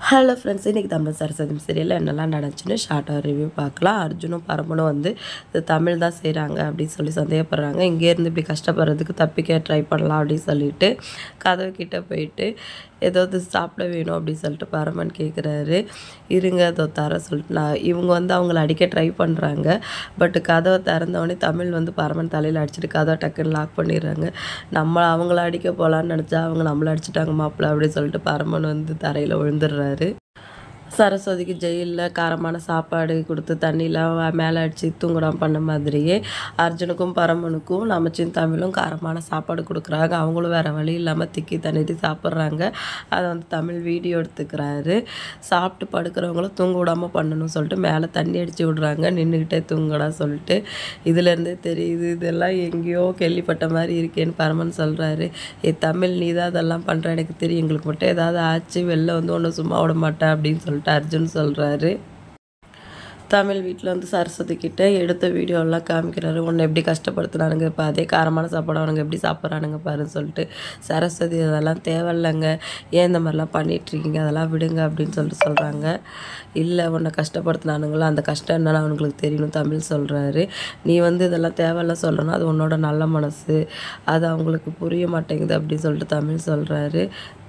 hello friends இன்றைக்கி தமிழ் சரஸ்வதி சீரியலில் என்னெல்லாம் நடந்துச்சுன்னு ஷார்ட்டாக ரிவ்யூ பார்க்கலாம் அர்ஜுனும் பரமனும் வந்து இது தமிழ் தான் செய்கிறாங்க அப்படின்னு சொல்லி சந்தேகப்படுறாங்க இங்கேருந்து இப்படி கஷ்டப்படுறதுக்கு தப்பிக்க ட்ரை பண்ணலாம் அப்படின்னு சொல்லிட்டு கதவு கிட்ட போயிட்டு ஏதாவது சாப்பிட வேணும் அப்படின்னு சொல்லிட்டு பரமன் கேட்குறாரு இருங்க அதோ தர சொல்லிட்டு நான் இவங்க வந்து அவங்கள அடிக்க ட்ரை பண்ணுறாங்க பட் கதவை திறந்தவொடனே தமிழ் வந்து பரமன் தலையில் அடிச்சுட்டு கதவை டக்குன்னு லாக் பண்ணிடுறாங்க நம்ம அவங்கள அடிக்க போகலான்னு நினச்சா அவங்க நம்மளை அடிச்சிட்டாங்க மாப்பிள்ள அப்படின்னு சொல்லிட்டு பரமன் வந்து தரையில் விழுந்துடுறாரு சரஸ்வதிக்கு ஜெயிலில் காரமான சாப்பாடு கொடுத்து தண்ணியில் மேலே அடித்து தூங்குடாம பண்ண மாதிரியே அர்ஜுனுக்கும் பரமனுக்கும் நமச்சின் தமிழும் காரமான சாப்பாடு கொடுக்குறாங்க அவங்களும் வேறு வழி இல்லாமல் திக்கி தண்ணி சாப்பிட்றாங்க அதை வந்து தமிழ் வீடியோ எடுத்துக்கிறாரு சாப்பிட்டு படுக்கிறவங்களும் தூங்க விடாமல் பண்ணணும்னு சொல்லிட்டு மேலே தண்ணி அடித்து விடுறாங்க நின்றுக்கிட்டே தூங்கடா சொல்லிட்டு இதுலேருந்தே தெரியுது இதெல்லாம் எங்கேயோ கேள்விப்பட்ட மாதிரி இருக்கேன்னு பரமன் சொல்கிறாரு ஏ தமிழ் நீ தான் அதெல்லாம் பண்ணுற எனக்கு தெரியும் எங்களுக்கு மட்டும் ஏதாவது ஆச்சு வெளில வந்து ஒன்றும் சும்மா விட மாட்டேன் அப்படின்னு சொல்லிட்டு அர்ஜுன் சொல்கிறாரு தமிழ் வீட்டில் வந்து சரஸ்வதி கிட்ட எடுத்த வீடியோலாம் காமிக்கிறாரு உன்னை எப்படி கஷ்டப்படுத்துனானுங்க இப்போ அதே காரமான சாப்பாடு அவனுங்க எப்படி சாப்பிட்றானுங்க பாருன்னு சொல்லிட்டு சரஸ்வதி அதெல்லாம் தேவையில்லைங்க ஏன் இந்த மாதிரிலாம் பண்ணிகிட்ருக்கீங்க அதெல்லாம் விடுங்க அப்படின்னு சொல்லிட்டு சொல்கிறாங்க இல்லை உன்னை கஷ்டப்படுத்துனானுங்களோ அந்த கஷ்டம் என்னன்னு அவனுங்களுக்கு தெரியணும் தமிழ் சொல்கிறாரு நீ வந்து இதெல்லாம் தேவையில்ல சொல்லணும் அது உன்னோட நல்ல மனசு அது அவங்களுக்கு புரிய மாட்டேங்குது அப்படின்னு சொல்லிட்டு தமிழ் சொல்கிறாரு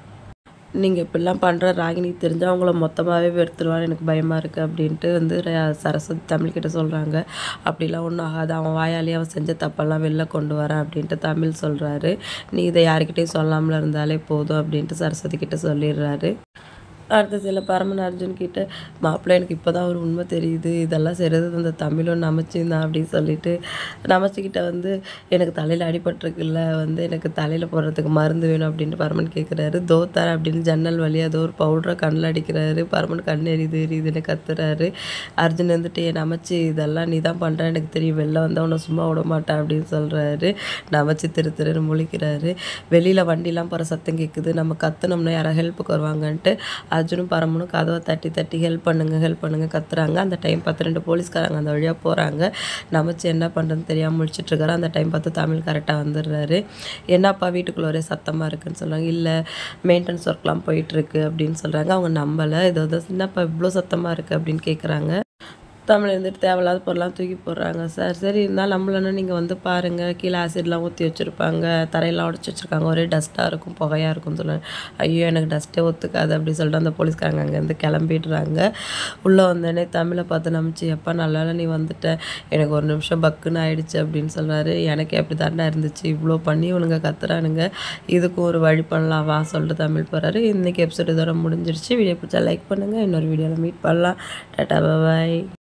நீங்கள் இப்படிலாம் பண்ணுற ராகினி தெரிஞ்சால் அவங்கள மொத்தமாகவே வெறுத்துருவான்னு எனக்கு பயமாக இருக்குது அப்படின்ட்டு வந்து ர- சரஸ்வதி தமிழ்கிட்ட சொல்கிறாங்க அப்படிலாம் ஒன்றும் ஆகாது அவன் வாயாலே அவன் செஞ்ச தப்பெல்லாம் வெளில கொண்டு வரேன் அப்படின்ட்டு தமிழ் சொல்கிறாரு நீ இதை யாருக்கிட்டையும் சொல்லாமல் இருந்தாலே போதும் அப்படின்ட்டு சரஸ்வதி கிட்ட சொல்லிடுறாரு அடுத்த சில பரமன் அர்ஜுன் கிட்ட மாப்பிள்ளை எனக்கு இப்போ தான் ஒரு உண்மை தெரியுது இதெல்லாம் செய்கிறது அந்த தமிழும் நமச்சியும் தான் அப்படின்னு சொல்லிட்டு நமச்சிக்கிட்ட வந்து எனக்கு தலையில் அடிபட்டிருக்குல்ல வந்து எனக்கு தலையில் போடுறதுக்கு மருந்து வேணும் அப்படின்ட்டு பரமன் கேட்குறாரு தோத்தார் அப்படின்னு ஜன்னல் வழியாக ஏதோ ஒரு பவுடரை கண்ணில் அடிக்கிறாரு பரமன் கண் எரியுது எரியுதுன்னு கத்துறாரு அர்ஜுன் வந்துட்டு "ஏய் நமச்சி இதெல்லாம் நீ தான் பண்ணுற எனக்கு தெரியும் வெளில வந்தால் உன்னை சும்மா விட மாட்டேன் அப்படின்னு சொல்கிறாரு நமச்சி திரு திருன்னு முழிக்கிறாரு வெளியில் வண்டிலாம் போகிற சத்தம் கேட்குது நம்ம கத்துனோம்னா யாராவது ஹெல்ப்புக்கு வருவாங்கன்ட்டு அர்ஜுனும் பரமனும் கதவை தட்டி தட்டி ஹெல்ப் பண்ணுங்க ஹெல்ப் பண்ணுங்க கத்துறாங்க அந்த டைம் பார்த்து ரெண்டு போலீஸ்காரங்க அந்த வழியாக போகிறாங்க நமச்சு என்ன பண்ணுறதுன்னு தெரியாமல் முழிச்சிட்டு இருக்காரு அந்த டைம் பார்த்து தமிழ் கரெக்டாக வந்துடுறாரு என்னப்பா வீட்டுக்குள்ள ஒரே சத்தமாக இருக்குன்னு சொல்கிறாங்க இல்லை மெயின்டெனன்ஸ் ஒர்க்லாம் போயிட்டுருக்கு அப்படின்னு சொல்கிறாங்க அவங்க நம்பலை ஏதோ என்னப்பா இவ்வளோ சத்தமாக இருக்குது அப்படின்னு கேட்குறாங்க தமிழ் இருந்துட்டு தேவையில்லாத பொருள்லாம் தூக்கி போடுறாங்க சார் சரி இருந்தாலும் நம்மளன்னா நீங்கள் வந்து பாருங்கள் கீழே ஆசிட்லாம் ஊற்றி வச்சுருப்பாங்க தரையெல்லாம் உடச்சி வச்சுருக்காங்க ஒரே டஸ்ட்டாக இருக்கும் புகையாக இருக்கும்னு சொல்லுவாங்க ஐயோ எனக்கு டஸ்ட்டே ஒத்துக்காது அப்படின்னு சொல்லிட்டு அந்த போலீஸ்காரங்க அங்கேருந்து கிளம்பிடுறாங்க உள்ளே வந்தோடனே தமிழை பார்த்து நம்பிச்சு எப்போ நல்லா நீ வந்துட்ட எனக்கு ஒரு நிமிஷம் பக்குன்னு ஆயிடுச்சு அப்படின்னு சொல்கிறாரு எனக்கு எப்படி தாண்டா இருந்துச்சு இவ்வளோ பண்ணி இவனுங்க கத்துறானுங்க இதுக்கும் ஒரு வழி பண்ணலாம் வா சொல்லிட்டு தமிழ் போகிறாரு இன்றைக்கி எபிசோட் இதோட முடிஞ்சிருச்சு வீடியோ பிடிச்சா லைக் பண்ணுங்கள் இன்னொரு வீடியோவில் மீட் பண்ணலாம் டாட்டா பாய்